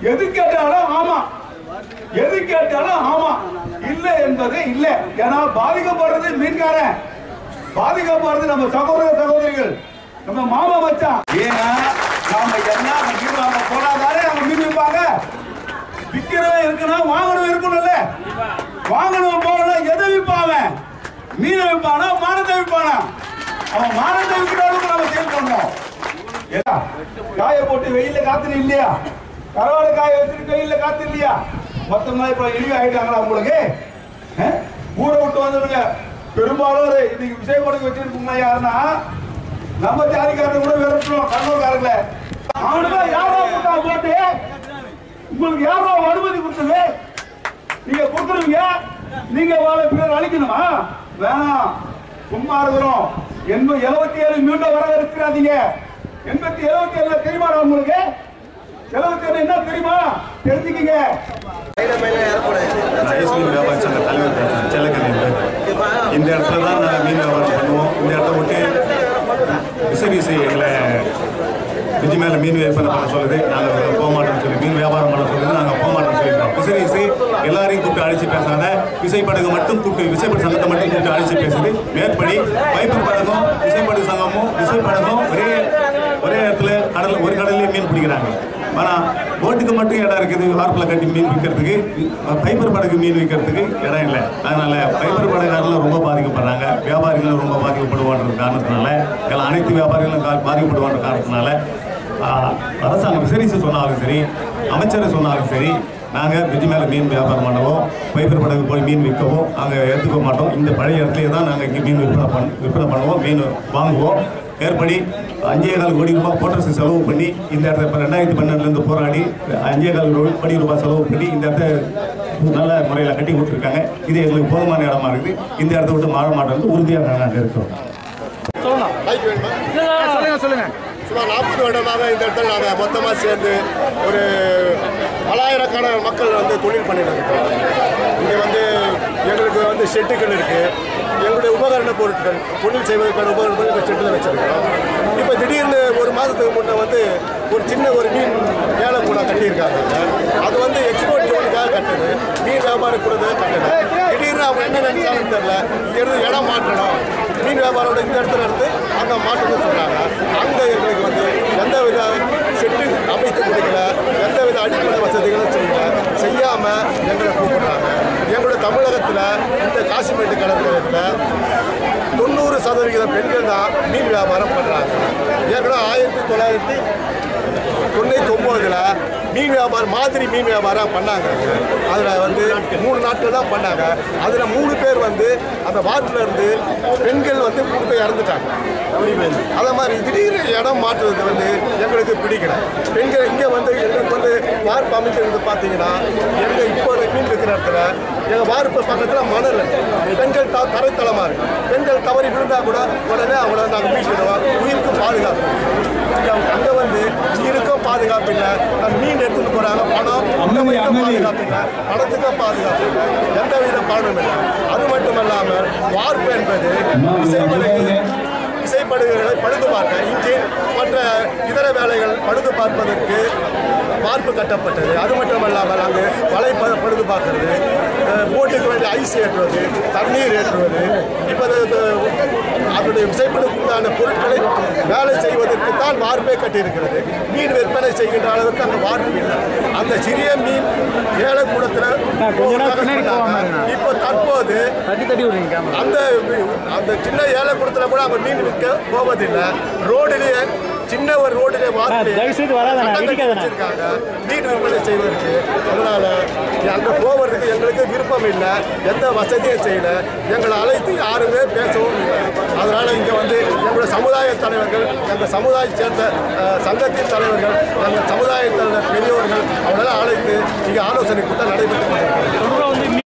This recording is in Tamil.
எது கேட்டாலும் ஆமா எது கேட்டாலும் ஆமா இல்ல என்பது இல்ல ஏன்னா பாதிக்கப்படுறது மீன்காரன் பாதிக்கப்படுறது நம்ம சகோதர சகோதரிகள் நம்ம மாமா மச்சான் ஏன்னா நாம என்ன மீன் வாங்க போனாதானே நம்ம மீன் விற்பாங்க விக்கிறவன் இருக்கணும் வாங்கணும் இருக்கணும்ல வாங்கணும் போகணும் எதை விற்பான் அவன் மீன் விற்பானா மானத்தை விற்பானா அவன் மானத்தை விற்கிற அளவுக்கு நம்ம சேல் பண்ணோம் ஏடா, காய போட்டு வெயில்ல காத்து இல்லையா கரவாடு காய வச்சுட்டு வெயில்ல காத்து இல்லையா மொத்தமா இப்ப இழிவு ஆயிட்டாங்களா உங்களுக்கு அஹ்? ஊரை விட்டு வந்தவங்க பெரும்பாலும் ஒரு இன்னைக்கு விஜயபடுக்கு வச்சிருக்கோங்க யாருன்னா நம்ம ஜாதிக்காரங்க கூட விரட்டுறோம் கண்ணூர்காரங்கள அவனுக்கு யாரோ கொடுத்தா போட்டு உங்களுக்கு யாரோ அனுமதி கொடுத்தது நீங்க கொடுத்துருவீங்க நீங்க வாழை பிறர் அழிக்கணுமா வேணாம் சும்மா இருக்கிறோம் எண்பது எழுபத்தி ஏழு மீண்டும் வர இருக்கிறாதீங்க எண்பத்தி எழுபத்தி ஏழுல தெரியுமா உங்களுக்கு எழுபத்தி ஏழு என்ன தெரியுமா தெரிஞ்சுக்கங்க நான் ஐஸ்கிரீம் வியாபார சங்க தலைவர் பேசுகிறேன் செல்லக்கண்ணி பேசுகிறேன் இந்த இடத்துல தான் நாங்கள் மீன் வியாபாரம் பண்ணுவோம் இந்த இடத்த விட்டு விசரிசை எங்களை பிரிட்ஜ் மேலே மீன் விற்பனை பண்ண சொல்லுது நாங்கள் போக மாட்டோம்னு சொல்லி மீன் வியாபாரம் பண்ண சொல்லுது நாங்கள் போக மாட்டோம்னு சொல்லியிருக்கோம் விசரிசை எல்லாரையும் கூப்பிட்டு அழைச்சி பேசாத விசைப்படகு மட்டும் கூப்பிட்டு விசைப்பட சங்கத்தை மட்டும் கூப்பிட்டு அழைச்சி பேசுது மேற்படி பைப்பர் படகும் விசைப்படகு சங்கமும் விசைப்படகும் ஒரே ஒரே இடத்துல கடல் ஒரு கடல்லே மீன் பிடிக்கிறாங்க ஆனால் போட்டுக்கு மட்டும் இடம் இருக்குது வார்ப்பில் கட்டி மீன் விற்கிறதுக்கு பைப்பர் படகு மீன் விற்கிறதுக்கு இடம் இல்லை அதனால பைப்பர் படகாரெல்லாம் ரொம்ப பாதிக்கப்படுறாங்க வியாபாரிகளும் ரொம்ப பாதிக்கப்படுவான்ற காரணத்தினால எல்லாம் அனைத்து வியாபாரிகளும் கா- பாதிக்கப்படுவான்ற காரணத்தினால ஆஹ், அரசாங்கம் விசரிச்சு சொன்னாலும் சரி அமைச்சர் சொன்னாலும் சரி நாங்கள் பிரிட்ஜ் மேலே மீன் வியாபாரம் பண்ணவோ பைப்பர் படகு போய் மீன் விற்கவோ நாங்கள் எடுத்துக்க மாட்டோம் இந்த பழைய இடத்துலயே தான் நாங்கள் இங்கே மீன் விற்பனை பண் விற்பனை பண்ணுவோம் மீன் வாங்குவோம் மேற்படி அஞ்சே கால் கோடி ரூபாய் போட்டர்ஸ் செலவு பண்ணி இந்த இடத்த இப்போ ரெண்டாயிரத்தி பன்னெண்டுலேருந்து போராடி அஞ்சே கால் கோடி கோடி ரூபாய் செலவு பண்ணி இந்த இடத்த நல்ல முறையில் கட்டி கொடுத்துருக்காங்க இது எங்களுக்கு போதுமான இடமா இருக்குது இந்த இடத்த விட்டு மாற மாட்டோம் உறுதியாக நாங்கள் இருக்கிறோம் பைக் வேணுமா சொல்லுங்க சொல்லுங்க சுமார் நாற்பது வருடமாக இந்த இடத்துல நாங்கள் மொத்தமாக சேர்ந்து ஒரு பலாயிரக்கணக்கான மக்கள் வந்து தொழில் பண்ணிட்டு இருக்கோம் இங்கே வந்து எங்களுக்கு வந்து ஷெட்டுகள் இருக்குது எங்களுடைய உபகரண பொருட்கள் தொழில் செய்வதற்கான உபகரண பொருட்கள் ஷெட்டில் வச்சுருக்கோம் இப்போ திடீர்னு ஒரு மாதத்துக்கு முன்னே வந்து ஒரு சின்ன ஒரு மீன் ஏழை கூட கட்டியிருக்காங்க அது வந்து எக்ஸ்போர்ட் ஜோனுக்காக கட்டுது மீன் வியாபாரம் கூட கட்டுது திடீர்னு அவங்க என்ன நினைச்சாலும் தெரியல இங்கிருந்து இடம் மாற்றணும் மீன் வியாபாரோட இந்த இடத்துல இருந்து அங்கே மாற்றணும்னு சொல்கிறாங்க அங்கே எங்களுக்கு வந்து எந்த வித செட்டு அமைத்து கொடுக்கல எந்த வித அடிப்படை வசதிகளும் செய்யல செய்யாமல் எங்களை கூப்பிடுறாங்க எங்களுடைய தமிழகத்தில் இந்த காசிமேட்டு கடற்கரையில் தொண்ணூறு சதவிகிதம் பெண்கள் தான் மீன் வியாபாரம் பண்ணுறாங்க ஏற்கனவே ஆயிரத்தி தொள்ளாயிரத்தி தொண்ணூற்றி ஒம்போதில் மீன் வியாபாரம் மாதிரி மீன் வியாபாரம் பண்ணாங்க அதில் வந்து மூணு நாட்கள் தான் பண்ணாங்க அதில் மூணு பேர் வந்து அந்த வாரத்தில் இருந்து பெண்கள் வந்து மூணு பேர் இறந்துட்டாங்க அதே மாதிரி திடீர்னு இடம் மாற்றுறது வந்து எங்களுக்கு பிடிக்கல பெண்கள் இங்கே வந்து எங்களுக்கு வந்து வார்ப்பு அமைக்கிறது பார்த்தீங்கன்னா எங்கள் இப்போ மீன் விற்கிற இடத்துல எங்கள் வார்ப்பு பக்கத்தில் மணல் இருக்கு. பெண்கள் த தரைத்தளமாக இருக்கு பெண்கள் தவறி விழுந்தால் கூட உடனே அவங்கள நாங்கள் மீட்டுடுவோம் உயிருக்கு பாதுகாப்பு அங்கே வந்து உயிருக்கும் பாதுகாப்பு இல்லை அந்த மீன் எடுத்துட்டு போகிறாங்க பணம் உணவுக்கும் பாதுகாப்பு இல்லை பணத்துக்கும் பாதுகாப்பு இல்லை எந்த வித பலனும் இல்லை அது மட்டும் இல்லாமல் வார்ப்பு என்பது இசைப்படகு இசைப்படுகைகளை பழுது பார்க்க இன்ஜின் மற்ற இதர வேலைகள் பழுது பார்ப்பதற்கு வார்ப்பு கட்டப்பட்டது அது மட்டும் இல்லாமல் அங்கு வலை ப- பழுது பார்க்கறது அஹ், போட்டுக்கு வேண்டிய ஐஸ் ஏற்றுவது தண்ணீர் ஏற்றுவது இப்போ அதனுடைய விசைப்படுத்தான பொருட்களை வேலை செய்வதற்கு தான் வார்ப்பே கட்டியிருக்கிறது மீன் விற்பனை செய்கின்ற அளவுக்கு அந்த வார்ப்பு இல்லை அந்த சிறிய மீன் ஏலக்கூடத்தில் இப்போ தற்போது தட்டி தட்டி விடுங்க கேமரா அந்த அந்த சின்ன ஏலக்கூடத்தில் கூட அவங்க மீன் விற்க போவதில்லை ரோடிலேயே சின்ன ஒரு ரோடிலே வார்த்தை தயவு செய்து வராதண்ணா, இடிக்காதண்ணா. வச்சிருக்காங்க மீன் விற்பனை செய்வதற்கு அதனால அங்கே போவதற்கு எங்களுக்கு விருப்பம் இல்லை எந்த வசதியும் செய்யல எங்களை அழைத்து யாருமே பேசவும் இல்லை அதனால இங்கே வந்து எங்களுடைய சமுதாய தலைவர்கள் எங்கள் சமுதாயத்தை சேர்ந்த அஹ், சங்கத்தின் தலைவர்கள் எங்கள் சமுதாயத்தில் பெரியவர்கள் அவங்களெல்லாம் அழைத்து இங்கே ஆலோசனை கூட்டம் நடைபெற்று கொண்டிருக்கிறது வந்து